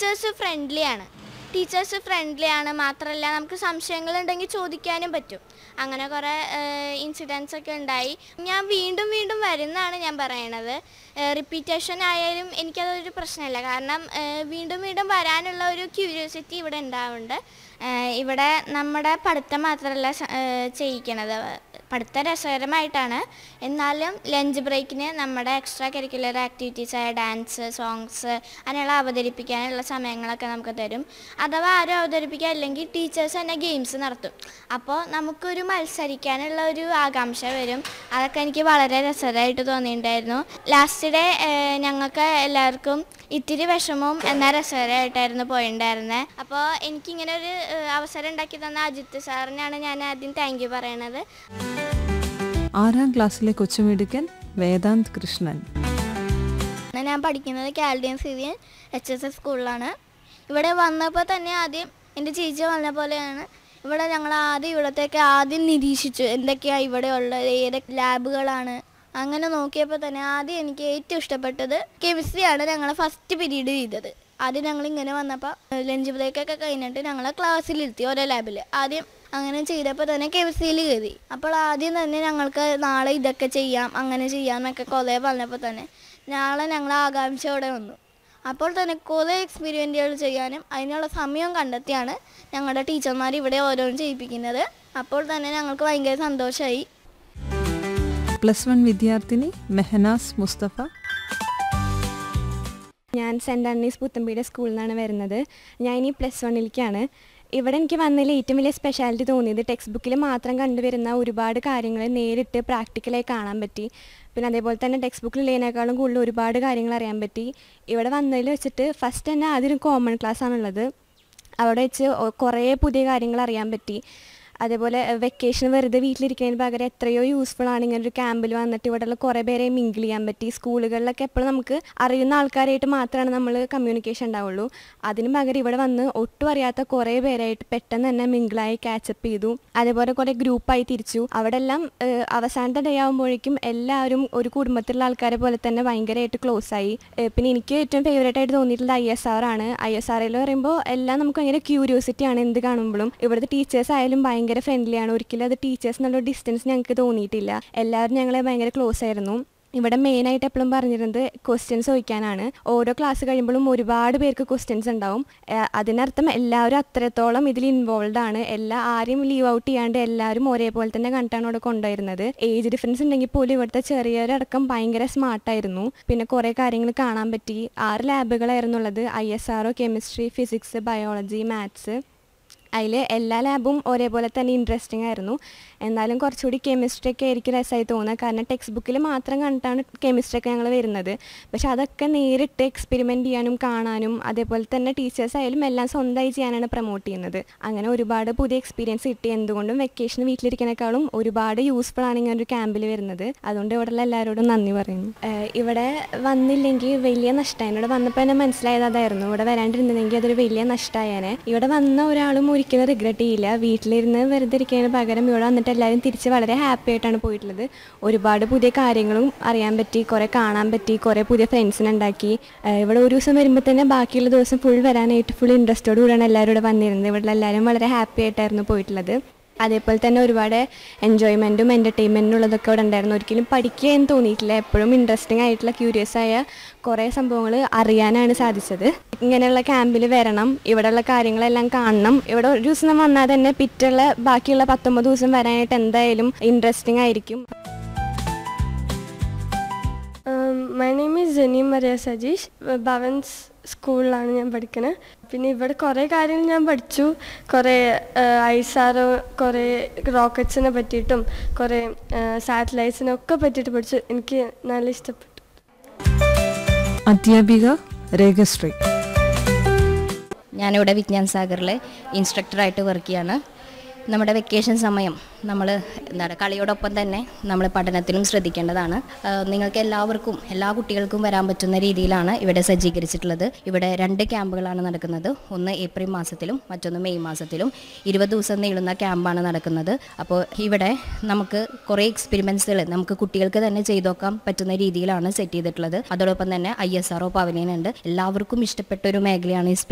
teachers friendly ആണ് teachers friendly ആണ് മാത്രമല്ല നമുക്ക് സംശയങ്ങളുണ്ടെങ്കിൽ ചോദിക്കാനും പറ്റും അങ്ങനെ കുറേ ഇൻസിഡൻസ് ഒക്കെ ഉണ്ടായി ഞാൻ വീണ്ടും വീണ്ടും വരുന്നതാണ് ഞാൻ പറയണത് റിപ്പീറ്റേഷൻ ആയാലും എനിക്കതൊരു പ്രശ്നമല്ല കാരണം ഏഹ്, വീണ്ടും വീണ്ടും വരാനുള്ള ഒരു ക്യൂരിയോസിറ്റി ഇവിടെ ഉണ്ടാവുന്നുണ്ട് ഏഹ്, ഇവിടെ നമ്മുടെ പഠിത്തം മാത്രമല്ല സ- ഏഹ്, ചെയ്യിക്കണത് പഠിത്തം രസകരമായിട്ടാണ് എന്നാലും ലഞ്ച് ബ്രേക്കിന് നമ്മുടെ എക്സ്ട്രാ കരിക്കുലർ ആക്ടിവിറ്റീസായ ഡാൻസ് സോങ്സ് അങ്ങനെയുള്ള അവതരിപ്പിക്കാനുള്ള സമയങ്ങളൊക്കെ നമുക്ക് തരും അഥവാ ആരും അവതരിപ്പിക്കാൻ അല്ലെങ്കിൽ ടീച്ചേഴ്സ് തന്നെ ഗെയിംസ് നടത്തും അപ്പോൾ നമുക്കൊരു മത്സരിക്കാനുള്ള ഒരു ആകാംക്ഷ വരും അതൊക്കെ എനിക്ക് വളരെ രസകരമായിട്ട് തോന്നിയിട്ടുണ്ടായിരുന്നു ലാസ്റ്റ് ഡേ ഞങ്ങൾക്ക് എല്ലാവർക്കും ഇത്തിരി വിഷമവും എന്നാൽ രസകരമായിട്ടായിരുന്നു പോയിട്ടുണ്ടായിരുന്നത് അപ്പോൾ എനിക്കിങ്ങനെ ഒരു ഏഹ്, അവസരം ഉണ്ടാക്കി തന്ന അജിത്ത് സാറിനാണ് ഞാൻ ആദ്യം താങ്ക് യു പറയണത് ആറാം ക്ലാസ്സിലെ കൊച്ചുമിടുക്കൻ വേദാന്ത് കൃഷ്ണൻ ഞാൻ പഠിക്കുന്നത് Chaldean Syrian H S S സ്കൂളിലാണ് ഇവിടെ വന്നപ്പോൾ തന്നെ ആദ്യം എൻ്റെ ചേച്ചി പറഞ്ഞ പോലെയാണ് ഇവിടെ ഞങ്ങൾ ആദ്യം ഇവിടത്തേക്ക് ആദ്യം നിരീക്ഷിച്ചു എന്തൊക്കെയാണ് ഇവിടെ ഉള്ളത് ഏതൊക്കെ ലാബുകളാണ് അങ്ങനെ നോക്കിയപ്പോൾ തന്നെ ആദ്യം എനിക്ക് ഏറ്റവും ഇഷ്ടപ്പെട്ടത് കെമിസ്ട്രിയാണ് ഞങ്ങൾ ഫസ്റ്റ് പീരീഡ് ചെയ്തത് ആദ്യം ഞങ്ങൾ ഇങ്ങനെ വന്നപ്പോൾ ലഞ്ച് ബ്രേക്കൊക്കെ കഴിഞ്ഞിട്ട് ഞങ്ങളെ ക്ലാസ്സിലിരുത്തി ഓരോ ലാബിൽ ആദ്യം അങ്ങനെ ചെയ്തപ്പോൾ തന്നെ കെമിസ്ട്രിയിൽ കയറി അപ്പോൾ ആദ്യം തന്നെ ഞങ്ങൾക്ക് നാളെ ഇതൊക്കെ ചെയ്യാം അങ്ങനെ ചെയ്യാം എന്നൊക്കെ കുറേ പറഞ്ഞപ്പോൾ തന്നെ നാളെ ഞങ്ങൾ ആകാംക്ഷയോടെ വന്നു അപ്പോൾ തന്നെ കുറേ എക്സ്പീരിയൻറ്റുകൾ ചെയ്യാനും അതിനുള്ള സമയം കണ്ടെത്തിയാണ് ഞങ്ങളുടെ ടീച്ചർമാർ ഇവിടെ ഓരോന്നും ചെയ്യിപ്പിക്കുന്നത് അപ്പോൾ തന്നെ ഞങ്ങൾക്ക് ഭയങ്കര സന്തോഷമായി പ്ലസ് വൺ വിദ്യാർത്ഥിനി മെഹനാസ് മുസ്തഫ ഞാൻ സെൻറ് ആൻഡ്രീസ് പുത്തമ്പീടെ സ്കൂളിൽ നിന്നാണ് വരുന്നത് ഞാൻ ഇനി പ്ലസ് വണ്ണിലേക്കാണ് ഇവിടെ എനിക്ക് വന്നതിൽ ഏറ്റവും വലിയ സ്പെഷ്യാലിറ്റി തോന്നിയത് ടെക്സ്റ്റ് ബുക്കിൽ മാത്രം കണ്ടുവരുന്ന ഒരുപാട് കാര്യങ്ങൾ നേരിട്ട് പ്രാക്ടിക്കലായി കാണാൻ പറ്റി പിന്നെ അതേപോലെ തന്നെ ടെക്സ്റ്റ് ബുക്കിലുള്ളതിനേക്കാളും കൂടുതൽ ഒരുപാട് കാര്യങ്ങൾ അറിയാൻ പറ്റി ഇവിടെ വന്നതിൽ വെച്ചിട്ട് ഫസ്റ്റ് തന്നെ ആദ്യം കോമൺ ക്ലാസ് ആണുള്ളത് അവിടെ വെച്ച് ഒ- കുറേ പുതിയ കാര്യങ്ങൾ അറിയാൻ പറ്റി അതേപോലെ വെക്കേഷൻ വെറുതെ വീട്ടിലിരിക്കുന്നതിന് പകരം എത്രയോ യൂസ്ഫുൾ ആണ് ഇങ്ങനെ ഒരു ക്യാമ്പിൽ വന്നിട്ട് ഇവിടെയുള്ള കുറേ പേരെ മിങ്കിൾ ചെയ്യാൻ പറ്റി സ്കൂളുകളിലൊക്കെ എപ്പോഴും നമുക്ക് അറിയുന്ന ആൾക്കാരായിട്ട് മാത്രമാണ് നമ്മൾ കമ്മ്യൂണിക്കേഷൻ ഉണ്ടാവുള്ളൂ അതിന് പകരം ഇവിടെ വന്ന് ഒട്ടും അറിയാത്ത കുറേ പേരായിട്ട് പെട്ടെന്ന് തന്നെ മിങ്കിളായി കാച്ചപ്പ് ചെയ്തു അതേപോലെ കുറേ ഗ്രൂപ്പായി തിരിച്ചു അവിടെ എല്ലാം ഏഹ്, അവസാനത്തെ ഡേ ആകുമ്പോഴേക്കും എല്ലാവരും ഒരു കുടുംബത്തിലുള്ള ആൾക്കാരെ പോലെ തന്നെ ഭയങ്കരമായിട്ട് ക്ലോസ് ആയി ഏഹ്, പിന്നെ എനിക്ക് ഏറ്റവും ഫേവറേറ്റ് ആയിട്ട് തോന്നിയിട്ടുള്ളത് ഐ എസ് ആർ ആണ് ഐ എസ് ആറിൽ പറയുമ്പോൾ എല്ലാം നമുക്ക് ഭയങ്കര ക്യൂരിയോസിറ്റി ആണ് എന്ത് കാണുമ്പോഴും ഇവിടുത്തെ ടീച്ചേഴ്സ് ആയാലും ഭയങ്കര ഫ്രണ്ട്ലി ആണ് ഒരിക്കലും അത് ടീച്ചേഴ്സ് എന്നുള്ള ഡിസ്റ്റൻസ് ഞങ്ങൾക്ക് തോന്നിയിട്ടില്ല എല്ലാവരും ഞങ്ങളെ ഭയങ്കര ക്ലോസ് ആയിരുന്നു ഇവിടെ മെയിനായിട്ട് എപ്പോഴും പറഞ്ഞിരുന്നത് ക്വസ്റ്റ്യൻസ് ചോദിക്കാനാണ് ഓരോ ക്ലാസ് കഴിയുമ്പോഴും ഒരുപാട് പേർക്ക് ക്വസ്റ്റ്യൻസ് ഉണ്ടാവും ഏഹ് അതിനർത്ഥം എല്ലാവരും അത്രത്തോളം ഇതിൽ ഇൻവോൾവ് ആണ് എല്ലാ ആരെയും ലീവ് ഔട്ട് ചെയ്യാണ്ട് എല്ലാവരും ഒരേപോലെ തന്നെ കണ്ടിട്ടാണ് ഇവിടെ കൊണ്ടുവരുന്നത് ഏജ് ഡിഫറൻസ് ഉണ്ടെങ്കിൽ പോലും ഇവിടുത്തെ ചെറിയവരടക്കം ഭയങ്കര സ്മാർട്ടായിരുന്നു പിന്നെ കുറേ കാര്യങ്ങൾ കാണാൻ പറ്റി ആറ് ലാബുകളായിരുന്നു ഉള്ളത് I S R chemistry physics biology maths അതിൽ എല്ലാ ലാബും ഒരേപോലെ തന്നെ ഇൻട്രസ്റ്റിംഗ് ആയിരുന്നു എന്നാലും കുറച്ചുകൂടി കെമിസ്ട്രി ഒക്കെ ആയിരിക്കും രസമായി തോന്നുക കാരണം ടെക്സ്റ്റ് ബുക്കിൽ മാത്രം കണ്ടിട്ടാണ് കെമിസ്ട്രി ഒക്കെ ഞങ്ങൾ വരുന്നത് പക്ഷെ അതൊക്കെ നേരിട്ട് എക്സ്പെരിമെൻ്റ് ചെയ്യാനും കാണാനും അതേപോലെ തന്നെ ടീച്ചേഴ്സ് ആയാലും എല്ലാം സ്വന്തമായി ചെയ്യാനാണ് പ്രൊമോട്ട് ചെയ്യുന്നത് അങ്ങനെ ഒരുപാട് പുതിയ എക്സ്പീരിയൻസ് കിട്ടി എന്തുകൊണ്ടും വെക്കേഷൻ വീട്ടിലിരിക്കുന്നേക്കാളും ഒരുപാട് യൂസ്ഫുൾ ആണ് ഇങ്ങനെ ഒരു ക്യാമ്പിൽ വരുന്നത് അതുകൊണ്ട് ഇവിടെയുള്ള എല്ലാവരോടും നന്ദി പറയുന്നു ഏഹ് ഇവിടെ വന്നില്ലെങ്കിൽ വലിയ നഷ്ടമായി ഇവിടെ വന്നപ്പോൾ തന്നെ മനസ്സിലായത് അതായിരുന്നു ഇവിടെ വരാണ്ടിരുന്നെങ്കിൽ അതൊരു വലിയ നഷ്ടമായേനെ ഇവിടെ വന്ന ഒരാളും ഒരിക്കലും റിഗ്രറ്റ് ചെയ്യില്ല വീട്ടിലിരുന്ന് വെറുതെ ഇരിക്കുന്നതിന് പകരം ഇവിടെ വന്നിട്ട് എല്ലാവരും തിരിച്ച് വളരെ ഹാപ്പി ആയിട്ടാണ് പോയിട്ടുള്ളത് ഒരുപാട് പുതിയ കാര്യങ്ങളും അറിയാൻ പറ്റി കുറേ കാണാൻ പറ്റി കുറേ പുതിയ ഫ്രണ്ട്സിനെ ഉണ്ടാക്കി ഏഹ് ഇവിടെ ഒരു ദിവസം വരുമ്പോൾ തന്നെ ബാക്കിയുള്ള ദിവസം ഫുൾ വരാനായിട്ട് ഫുൾ ഇൻട്രസ്റ്റോട് കൂടിയാണ് എല്ലാവരും ഇവിടെ വന്നിരുന്നത് ഇവിടെ എല്ലാവരും വളരെ ഹാപ്പി ആയിട്ടായിരുന്നു പോയിട്ടുള്ളത് അതേപോലെ തന്നെ ഒരുപാട് എൻജോയ്മെൻറ്റും എൻ്റർടൈൻമെൻറ്റും ഉള്ളതൊക്കെ ഇവിടെ ഉണ്ടായിരുന്നു ഒരിക്കലും പഠിക്കുക എന്ന് തോന്നിയിട്ടില്ല എപ്പോഴും ഇൻട്രസ്റ്റിംഗ് ആയിട്ടുള്ള ക്യൂരിയസ് ആയ കുറേ സംഭവങ്ങൾ അറിയാനാണ് സാധിച്ചത് ഇങ്ങനെയുള്ള ക്യാമ്പിൽ വരണം ഇവിടെയുള്ള കാര്യങ്ങളെല്ലാം കാണണം ഇവിടെ ഒരു ദിവസം വന്നാൽ തന്നെ പിറ്റുള്ള ബാക്കിയുള്ള പത്തൊമ്പത് ദിവസം വരാനായിട്ട് എന്തായാലും ഇൻട്രസ്റ്റിംഗ് ആയിരിക്കും my name is Jeni Maria Sajeesh Bhavans സ്കൂളിലാണ് ഞാൻ പഠിക്കുന്നത് പിന്നെ ഇവിടെ കുറേ കാര്യങ്ങൾ ഞാൻ പഠിച്ചു കുറേ ഐസാറ് കുറേ റോക്കറ്റ്സിനെ പറ്റിയിട്ടും കുറേ സാറ്റലൈറ്റ്സിനെ ഒക്കെ പറ്റിയിട്ട് പഠിച്ചു എനിക്ക് നല്ല ഇഷ്ടപ്പെട്ടു അധ്യാപിക രേഖശ്രീ ഞാനിവിടെ വിജ്ഞാൻ സാഗറിലെ ഇൻസ്ട്രക്ടറായിട്ട് വർക്ക് ചെയ്യാണ് നമ്മുടെ വെക്കേഷൻ സമയം നമ്മൾ എന്താണ് കളിയോടൊപ്പം തന്നെ നമ്മൾ പഠനത്തിലും ശ്രദ്ധിക്കേണ്ടതാണ് ആഹ് നിങ്ങൾക്ക് എല്ലാവർക്കും എല്ലാ കുട്ടികൾക്കും വരാൻ പറ്റുന്ന രീതിയിലാണ് ഇവിടെ സജ്ജീകരിച്ചിട്ടുള്ളത് ഇവിടെ രണ്ട് ക്യാമ്പുകളാണ് നടക്കുന്നത് ഒന്ന് ഏപ്രിൽ മാസത്തിലും മറ്റൊന്ന് മെയ് മാസത്തിലും ഇരുപത് ദിവസം നീളുന്ന ക്യാമ്പാണ് നടക്കുന്നത് അപ്പോൾ ഇവിടെ നമുക്ക് കുറേ എക്സ്പെരിമെൻസുകൾ നമുക്ക് കുട്ടികൾക്ക് തന്നെ ചെയ്തു നോക്കാൻ പറ്റുന്ന രീതിയിലാണ് സെറ്റ് ചെയ്തിട്ടുള്ളത് അതോടൊപ്പം തന്നെ I S R O pavilion ഉണ്ട് എല്ലാവർക്കും ഇഷ്ടപ്പെട്ട ഒരു മേഖലയാണ് ഈ